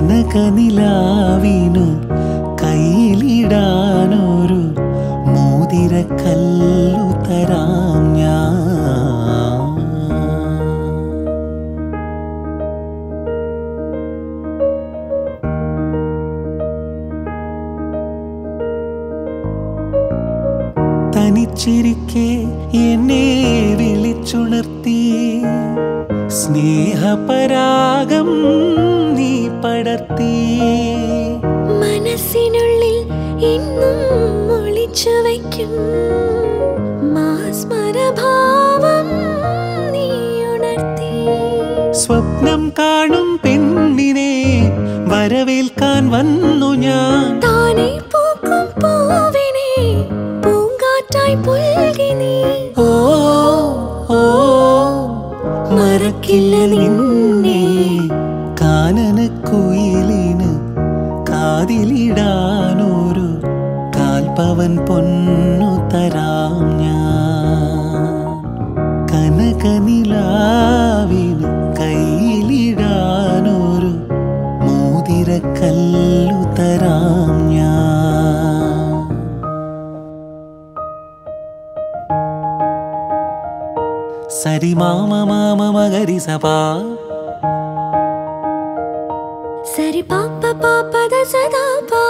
കനകനിലാവിനു കയ്യിലിടാനൊരു മോതിരക്കല്ലു തരാം ഞാൻ തനിച്ചിരിക്കെ എന്നെ വിളിച്ചുണർത്തി സ്നേഹപരാഗം നീ പടർത്തി മനസ്സിനുള്ളിൽ ഇന്നും ഒളിച്ചു വയ്ക്കും മാസ്മരഭാവം നീ ഉണർത്തി സ്വപ്നം കാണും പെണ്ണിനെ വരവേൽക്കാൻ വന്നു ഞാൻ താനെ പൂക്കും പൂവിനെ പൂങ്കാറ്റായി പുൽകി നീ ഓ ഓ മറക്കില്ല നിന്നെ കാനനക്കുയിലിന് കാതിലിടാനൊരു കാൽപവൻ പൊന്നു തരാം ഞാൻ കനകനിലാവിന് കയ്യിലിടാനൊരു മോതിരക്കല്ലു തരാം ഞാൻ സരി മാമ മാമ മകരി സപാ സരി പാപ്പ പാപ്പദ സദാ പാ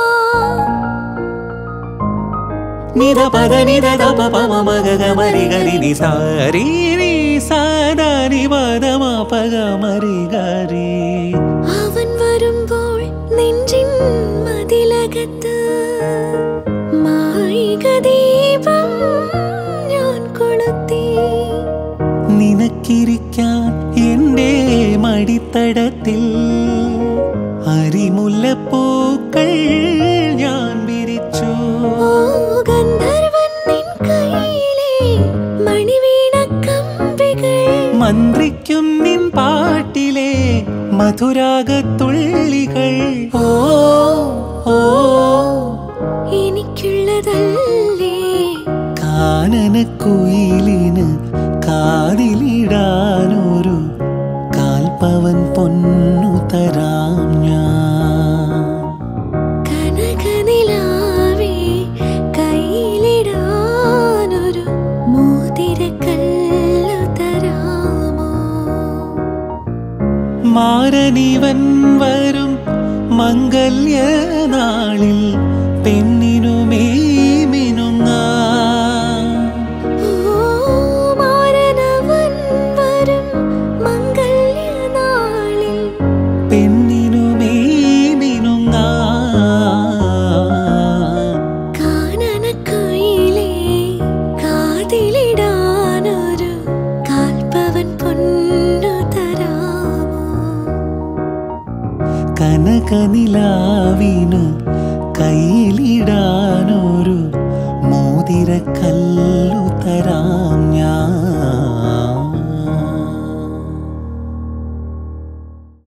നിധ പദ നിധ ദപ പമ മഗ ഗമരി ഗരി നി സാരി നി സാദാ നി പദ മ പഗ മരി ഗരി അവൻ വരുമ്പോൾ നെഞ്ചിൻ മതിലകത്ത് മായിക ദീപം ഞാൻ കൊളുത്തി നിനക്കിരിക്കാൻ എൻ്റെ മടിത്തടത്തിൽ അരിമുല്ലപ്പൂക്കൾ ഞാൻ വിരിച്ചു ഓ ഗന്ധർവൻ നിൻ കയ്യിലെ മണിവീണ കമ്പികൾ മന്ത്രിക്കും നിൻ പാട്ടിലെ മധുരാഗത്തുള്ളികൾ ഓ ഓ എനിക്കുള്ളതല്ലേ കാനനക്കുയിലിന് കാതിലിടാനൊരു കാൽപവൻ പൊന്നു തരാം ഞാൻ കനകനിലാവേ കയ്യിലിടാനൊരു മോതിരക്കല്ലു തരാമോ മാരനിവൻ വരും മംഗല്യനാളിൽ പെണ്ണിനുമേ മിനുങ്ങാൻ ഓ മാരനവൻ വരും മംഗല്യനാളിൽ പെണ്ണിനുമേ മിനുങ്ങാൻ കാനനക്കുയിലേ കാതിലിടാനൊരു കാൽപ്പവൻ പൊന്നു തരാമോ കനകനിലാവിന് കയ്യിലിടാനൊരു മോതിരക്കല്ല